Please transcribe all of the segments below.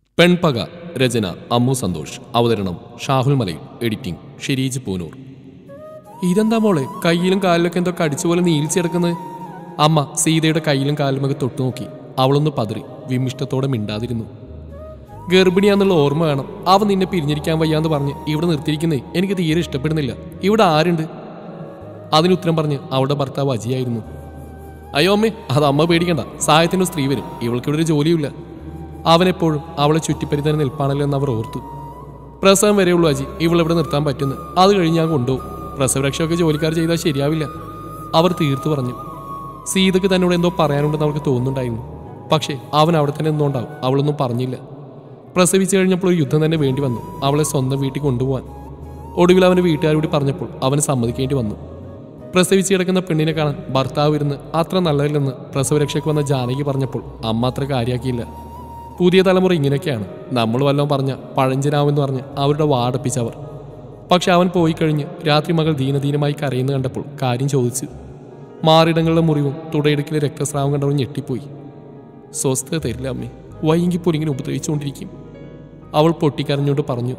പെൺപക രചന അമ്മു സന്തോഷ് അവതരണം ഷാഹുൽ മലയിൽ എഡിറ്റിംഗ് ഷെരീജ് പൂനൂർ ഇതെന്താ മോളെ കയ്യിലും കാലിലൊക്കെ എന്തോ കടിച്ച പോലെ നീൽച്ചെടുക്കുന്നത് അമ്മ സീതയുടെ കയ്യിലും കാലിലുമൊക്കെ തൊട്ടു നോക്കി അവളൊന്ന് പതറി വിമിഷ്ടത്തോടെ മിണ്ടാതിരുന്നു ഗർഭിണിയാന്നുള്ള ഓർമ്മ വേണം അവൻ നിന്നെ പിരിഞ്ഞിരിക്കാൻ വയ്യാന്ന് പറഞ്ഞ് ഇവിടെ നിർത്തിയിരിക്കുന്നേ എനിക്ക് തീരെ ഇഷ്ടപ്പെടുന്നില്ല ഇവിടെ ആരുണ്ട് അതിനുത്തരം പറഞ്ഞ് അവളുടെ ഭർത്താവ് അജിയായിരുന്നു അയ്യോ അമ്മേ അത് അമ്മ പേടിക്കണ്ട സഹായത്തിന് സ്ത്രീ വരും ഇവൾക്കിവിടെ ഒരു ജോലിയുമില്ല അവനെപ്പോഴും അവളെ ചുറ്റിപ്പരി തന്നെ നിൽപ്പാണല്ലോ എന്ന് അവർ ഓർത്തു പ്രസവം വരെയുള്ളൂ അജി ഇവളിവിടെ നിർത്താൻ പറ്റുന്നു അത് കഴിഞ്ഞ് ഞാൻ കൊണ്ടുപോകും പ്രസവരക്ഷയൊക്കെ ജോലിക്കാർ ചെയ്താൽ ശരിയാവില്ല അവർ തീർത്തു പറഞ്ഞു സീതയ്ക്ക് തന്നോട് എന്തോ പറയാനുണ്ടെന്ന് അവൾക്ക് തോന്നുന്നുണ്ടായിരുന്നു പക്ഷേ അവൻ അവിടെ തന്നെ നിന്നുകൊണ്ടാവും അവളൊന്നും പറഞ്ഞില്ല പ്രസവിച്ചു കഴിഞ്ഞപ്പോൾ ഒരു യുദ്ധം തന്നെ വേണ്ടി വന്നു അവളെ സ്വന്തം വീട്ടിൽ കൊണ്ടുപോകാൻ ഒടുവിൽ അവൻ്റെ വീട്ടുകാരോട് പറഞ്ഞപ്പോൾ അവന് സമ്മതിക്കേണ്ടി വന്നു പ്രസവിച്ച് കിടക്കുന്ന പെണ്ണിനെ കാണാൻ ഭർത്താവ് ഇരുന്ന് അത്ര നല്ലതില്ലെന്ന് പ്രസവരക്ഷയ്ക്ക് വന്ന ജാനകി പറഞ്ഞപ്പോൾ അമ്മ അത്ര കാര്യാക്കിയില്ല പുതിയ തലമുറ ഇങ്ങനെയൊക്കെയാണ് നമ്മൾ വല്ലതും പറഞ്ഞ പഴഞ്ചനാവെന്ന് പറഞ്ഞ് അവരുടെ വാടപ്പിച്ചവർ പക്ഷെ അവൻ പോയി കഴിഞ്ഞ് രാത്രി മകൾ ദീനദീനമായി കരയുന്ന കണ്ടപ്പോൾ കാര്യം ചോദിച്ചു മാറിടങ്ങളുടെ മുറിവും തുടയിടുക്കിലെ രക്തസ്രാവം കണ്ടവൻ ഞെട്ടിപ്പോയി സ്വസ്ഥത തരില്ല അമ്മേ വൈകിപ്പോൾ പോലും ഇങ്ങനെ ഉപദ്രവിച്ചുകൊണ്ടിരിക്കും അവൾ പൊട്ടിക്കരഞ്ഞുകൊണ്ട് പറഞ്ഞു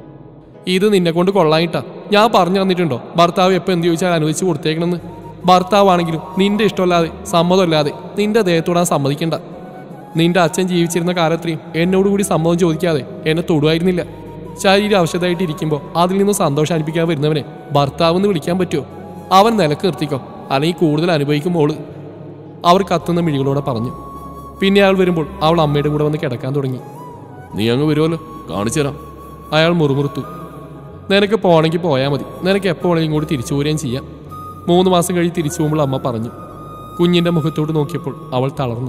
ഇത് നിന്നെ കൊണ്ട് കൊള്ളായിട്ടാ ഞാൻ പറഞ്ഞു തന്നിട്ടുണ്ടോ ഭർത്താവ് എപ്പോൾ എന്ത് ചോദിച്ചാൽ അനുവദിച്ചു കൊടുത്തേക്കണമെന്ന് ഭർത്താവാണെങ്കിലും നിന്റെ ഇഷ്ടമല്ലാതെ സമ്മതമല്ലാതെ നിന്റെ ദേഹത്തോടാൻ സമ്മതിക്കണ്ട നിന്റെ അച്ഛൻ ജീവിച്ചിരുന്ന കാലത്രയും എന്നോടുകൂടി സമ്മതം ചോദിക്കാതെ എന്നെ തൊടുമായിരുന്നില്ല ശരീര അവശതയായിട്ട് ഇരിക്കുമ്പോൾ അതിൽ നിന്ന് സന്തോഷം അനുഭവിക്കാൻ വരുന്നവനെ ഭർത്താവ് എന്ന് വിളിക്കാൻ പറ്റുമോ അവൻ നിലക്ക് നിർത്തിക്കോ അല്ലെങ്കിൽ കൂടുതൽ അനുഭവിക്കും മോള് അവർ കത്തുന്ന മിഴികളോടെ പറഞ്ഞു പിന്നെ അയാൾ വരുമ്പോൾ അവൾ അമ്മയുടെ കൂടെ വന്ന് കിടക്കാൻ തുടങ്ങി നീ അങ്ങ് വരുമല്ലോ കാണിച്ചു തരാം അയാൾ മുറുമുറുത്തു നിനക്ക് പോകണമെങ്കിൽ പോയാൽ മതി നിനക്ക് എപ്പോൾ വേണമെങ്കിലും ഇങ്ങോട്ട് തിരിച്ചു പോരുകയും ചെയ്യാം മൂന്ന് മാസം കഴിഞ്ഞ് തിരിച്ചു പോകുമ്പോൾ അമ്മ പറഞ്ഞു കുഞ്ഞിന്റെ മുഖത്തോട്ട് നോക്കിയപ്പോൾ അവൾ തളർന്നു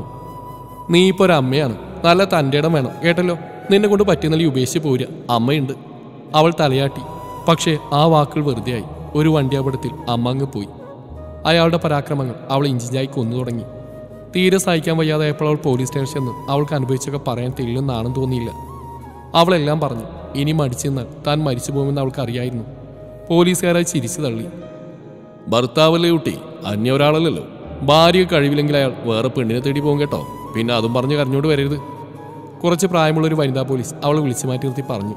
നീ ഇപ്പോൾ ഒരു അമ്മയാണ് നല്ല തൻ്റെ ഇടം വേണം കേട്ടല്ലോ നിന്നെ കൊണ്ട് പറ്റുന്നല്ലി ഉപേക്ഷിച്ച് പോരുക അമ്മയുണ്ട് അവൾ തലയാട്ടി പക്ഷേ ആ വാക്കുകൾ വെറുതെയായി ഒരു വണ്ടി അപകടത്തിൽ അമ്മ അങ്ങ് പോയി അയാളുടെ പരാക്രമങ്ങൾ അവൾ ഇഞ്ചിഞ്ചായി കൊന്നു തുടങ്ങി തീരെ സഹിക്കാൻ വയ്യാതായപ്പോൾ അവൾ പോലീസ് സ്റ്റേഷനിൽ ചെന്ന് അവൾക്ക് അനുഭവിച്ചൊക്കെ പറയാൻ തെളിയുന്നാണെന്ന് തോന്നിയില്ല അവളെല്ലാം പറഞ്ഞു ഇനി മടിച്ചു നിന്നാൽ താൻ മരിച്ചു പോകുമെന്ന് അവൾക്ക് അറിയായിരുന്നു പോലീസുകാരെ ചിരിച്ചു തള്ളി ഭർത്താവല്ലേ കുട്ടി അന്യ ഒരാളല്ലല്ലോ ഭാര്യ കഴിവില്ലെങ്കിൽ അയാൾ വേറെ പെണ്ണിനെ തേടി പോകും കേട്ടോ പിന്നെ അതും പറഞ്ഞ് കരഞ്ഞോട് വരരുത് കുറച്ച് പ്രായമുള്ള ഒരു വനിതാ പോലീസ് അവളെ വിളിച്ചു മാറ്റി നിർത്തി പറഞ്ഞു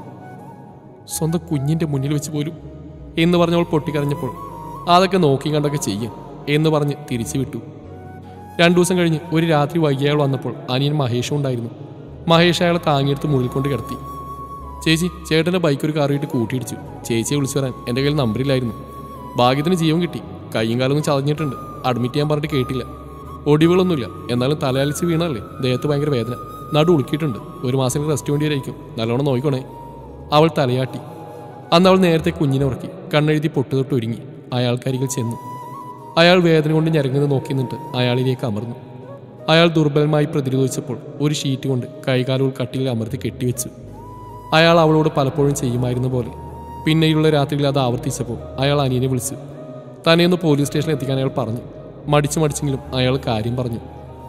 സ്വന്തം കുഞ്ഞിന്റെ മുന്നിൽ വെച്ച് പോലും എന്ന് പറഞ്ഞവൾ പൊട്ടിക്കരഞ്ഞപ്പോൾ അതൊക്കെ നോക്കി കണ്ടൊക്കെ ചെയ്യും എന്ന് പറഞ്ഞ് തിരിച്ചു വിട്ടു രണ്ടു ദിവസം കഴിഞ്ഞ് ഒരു രാത്രി വൈകി അയാൾ വന്നപ്പോൾ അനിയൻ മഹേഷും ഉണ്ടായിരുന്നു മഹേഷ് അയാളെ താങ്ങിയെടുത്ത് മുകളിൽ കൊണ്ട് കിടത്തി ചേച്ചി ചേട്ടൻ്റെ ബൈക്ക് ഒരു കാറിയിട്ട് കൂട്ടിയിടിച്ചു ചേച്ചിയെ വിളിച്ചു വരാൻ എൻ്റെ കയ്യിൽ നമ്പറില്ലായിരുന്നു ഭാഗ്യത്തിന് ജീവൻ കിട്ടി കൈയും കാലൊന്നും ചതഞ്ഞിട്ടുണ്ട് അഡ്മിറ്റ് ചെയ്യാൻ പറഞ്ഞിട്ട് കേട്ടില്ല ഒടിവുകളൊന്നുമില്ല എന്നാലും തലയാലിച്ച് വീണല്ലേ ദേഹത്ത് ഭയങ്കര വേദന നടു ഉളുക്കിയിട്ടുണ്ട് ഒരു മാസം റെസ്റ്റ് വേണ്ടി വരായിരിക്കും നല്ലോണം നോക്കിക്കോണേ അവൾ തലയാട്ടി അന്ന് അവൾ നേരത്തെ കുഞ്ഞിനെ ഉറക്കി കണ്ണെഴുതി പൊട്ടുതൊട്ട് ഒരുങ്ങി അയാൾക്കരികിൽ ചെന്നു അയാൾ വേദന കൊണ്ട് ഞരങ്ങുന്നത് നോക്കി നിന്നിട്ട് അയാളിലേക്ക് അമർന്നു അയാൾ ദുർബലമായി പ്രതിരോധിച്ചപ്പോൾ ഒരു ഷീറ്റ് കൊണ്ട് കൈകാലുകൾ കട്ടിയിൽ അമർത്തി കെട്ടിവെച്ചു അയാൾ അവളോട് പലപ്പോഴും ചെയ്യുമായിരുന്ന പോലെ പിന്നെയുള്ള രാത്രിയിൽ അത് ആവർത്തിച്ചപ്പോൾ അയാൾ അനിയനെ വിളിച്ചു തന്നെ ഒന്ന് പോലീസ് സ്റ്റേഷനിൽ എത്തിക്കാൻ അയാൾ പറഞ്ഞു മടിച്ചു മടിച്ചെങ്കിലും അയാൾ കാര്യം പറഞ്ഞു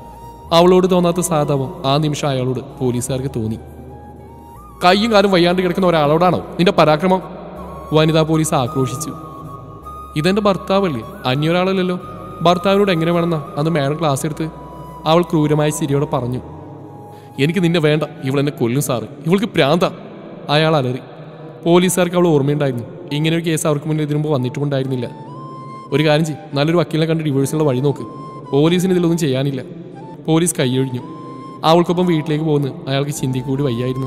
അവളോട് തോന്നാത്ത സാധാവം ആ നിമിഷം അയാളോട് പോലീസുകാർക്ക് തോന്നി കയ്യും കാലും വയ്യാണ്ട് കിടക്കുന്ന ഒരാളോടാണോ നിന്റെ പരാക്രമം വനിതാ പോലീസ് ആക്രോശിച്ചു ഇതെന്റെ ഭർത്താവല്ലേ അന്യൊരാളല്ലല്ലോ ഭർത്താവിനോട് എങ്ങനെ വേണമെന്നാ അന്ന് മാഡം ക്ലാസ് എടുത്ത് അവൾ ക്രൂരമായ ചിരിയോടെ പറഞ്ഞു എനിക്ക് നിന്നെ വേണ്ട ഇവൾ എന്നെ കൊല്ലും സാറ് ഇവൾക്ക് പ്രാന്ത അയാൾ അലറി പോലീസുകാർക്ക് അവൾ ഓർമ്മയുണ്ടായിരുന്നു ഇങ്ങനെ ഒരു കേസ് അവർക്ക് മുന്നിൽ ഇതിനു മുമ്പ് വന്നിട്ടുമുണ്ടായിരുന്നില്ല ഒരു കാര്യം ചെയ്യും നല്ലൊരു വക്കീലിനെ കണ്ട് ഡിവോഴ്സിനുള്ള വഴി നോക്ക് പോലീസിന് ഇതിലൊന്നും ചെയ്യാനില്ല പോലീസ് കൈയൊഴിഞ്ഞു അവൾക്കൊപ്പം വീട്ടിലേക്ക് പോകുന്നു അയാൾക്ക് ചിന്തിക്കൂടി വയ്യായിരുന്നു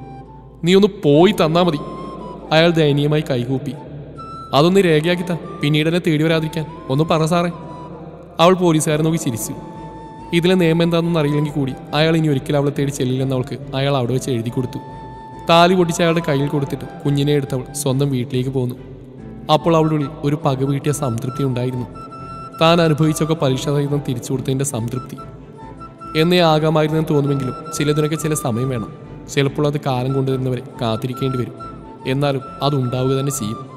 നീ ഒന്ന് പോയി തന്നാ മതി അയാൾ ദയനീയമായി കൈകൂപ്പി അതൊന്ന് രേഖയാക്കി താ പിന്നീട് എന്നെ തേടി വരാതിരിക്കാൻ ഒന്ന് പറ സാറേ അവൾ പോലീസുകാരെ നോക്കി ചിരിച്ചു ഇതിലെ നിയമം എന്താണെന്ന് അറിയില്ലെങ്കിൽ കൂടി അയാൾ ഇനി ഒരിക്കലും അവളെ തേടി ചെല്ലില്ലെന്ന് അവൾക്ക് അയാൾ അവിടെ വെച്ച് എഴുതി കൊടുത്തു താലി പൊട്ടിച്ച് അയാളുടെ കയ്യിൽ കൊടുത്തിട്ട് കുഞ്ഞിനെ എടുത്തവൾ സ്വന്തം വീട്ടിലേക്ക് പോന്നു അപ്പോൾ അവളുടെ ഉള്ളിൽ ഒരു പക വീട്ടിയ സംതൃപ്തി ഉണ്ടായിരുന്നു താൻ അനുഭവിച്ചൊക്കെ പരീക്ഷ സഹിതം തിരിച്ചു കൊടുത്തതിൻ്റെ സംതൃപ്തി എന്നേ ആകാമായിരുന്നെന്ന് തോന്നുമെങ്കിലും ചിലതിനൊക്കെ ചില സമയം വേണം ചിലപ്പോൾ അത് കാലം കൊണ്ടുവരുന്നവരെ കാത്തിരിക്കേണ്ടി വരും എന്നാലും അത് ഉണ്ടാവുക തന്നെ ചെയ്യും